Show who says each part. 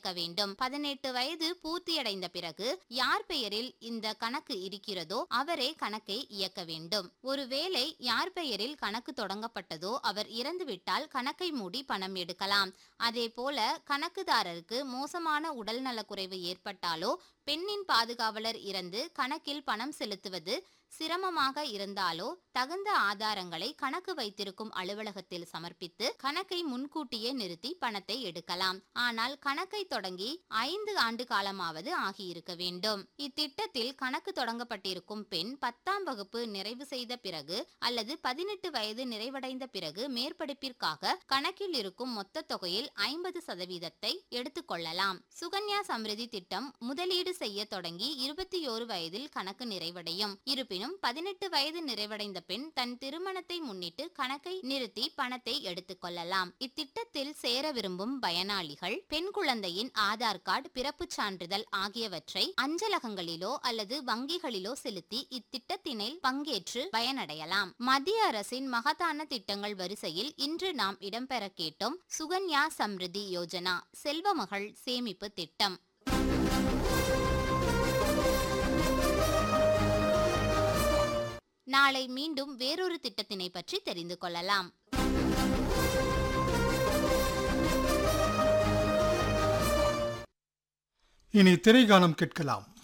Speaker 1: இயக்க வேண்டும் பதினெட்டு வயது பூர்த்தியடைந்த பிறகு யார் பெயரில் இந்த கணக்கு இருக்கிறதோ அவரே கணக்கை இயக்க வேண்டும் ஒருவேளை யார் பெயரில் கணக்கு தொடங்கப்பட்டதோ அவர் இறந்துவிட்டால் கணக்கை மூடி பணம் எடுக்கலாம் அதே போல கணக்குதாரருக்கு மோசமான உடல்நலக்குறைவு ஏற்பட்டாலோ பெண்ணின் பாதுகாவலர் இறந்து கணக்கில் பணம் செலுத்துவது சிரமமாக இருந்தாலோ தகுந்த ஆதாரங்களை கணக்கு வைத்திருக்கும் அலுவலகத்தில் சமர்ப்பித்து கணக்கை முன்கூட்டியே நிறுத்தி பணத்தை எடுக்கலாம் ஆனால் கணக்கை தொடங்கி ஐந்து ஆண்டு காலமாவது ஆகியிருக்க வேண்டும் இத்திட்டத்தில் கணக்கு தொடங்கப்பட்டிருக்கும் பெண் பத்தாம் வகுப்பு நிறைவு செய்த பிறகு அல்லது பதினெட்டு வயது நிறைவடைந்த பிறகு மேற்படிப்பிற்காக கணக்கில் இருக்கும் மொத்த தொகையில் ஐம்பது சதவீதத்தை எடுத்துக்கொள்ளலாம் சுகன்யா சம்ரிதி திட்டம் முதலீடு செய்ய தொடங்கி இருபத்தி ஓரு வயதில் கணக்கு நிறைவடையும் இருப்பினும் பதினெட்டு வயது நிறைவடைந்த பெண் தன் திருமணத்தை முன்னிட்டு கணக்கை நிறுத்தி பணத்தை எடுத்துக்கொள்ளலாம் இத்திட்டத்தில் சேர விரும்பும் பயனாளிகள் பெண் குழந்தையின் ஆதார் கார்டு பிறப்புச் சான்றிதழ் ஆகியவற்றை அஞ்சலகங்களிலோ அல்லது வங்கிகளிலோ செலுத்தி இத்திட்டத்தினில் பங்கேற்று பயனடையலாம் மத்திய அரசின் மகத்தான திட்டங்கள் வரிசையில் இன்று நாம் இடம்பெற கேட்டோம் சுகன்யா சம்ரிதி யோஜனா செல்வமகள் சேமிப்பு திட்டம் நாளை மீண்டும் வேறொரு திட்டத்தினை பற்றி தெரிந்து கொள்ளலாம்
Speaker 2: இனி திரைகானம் கேட்கலாம்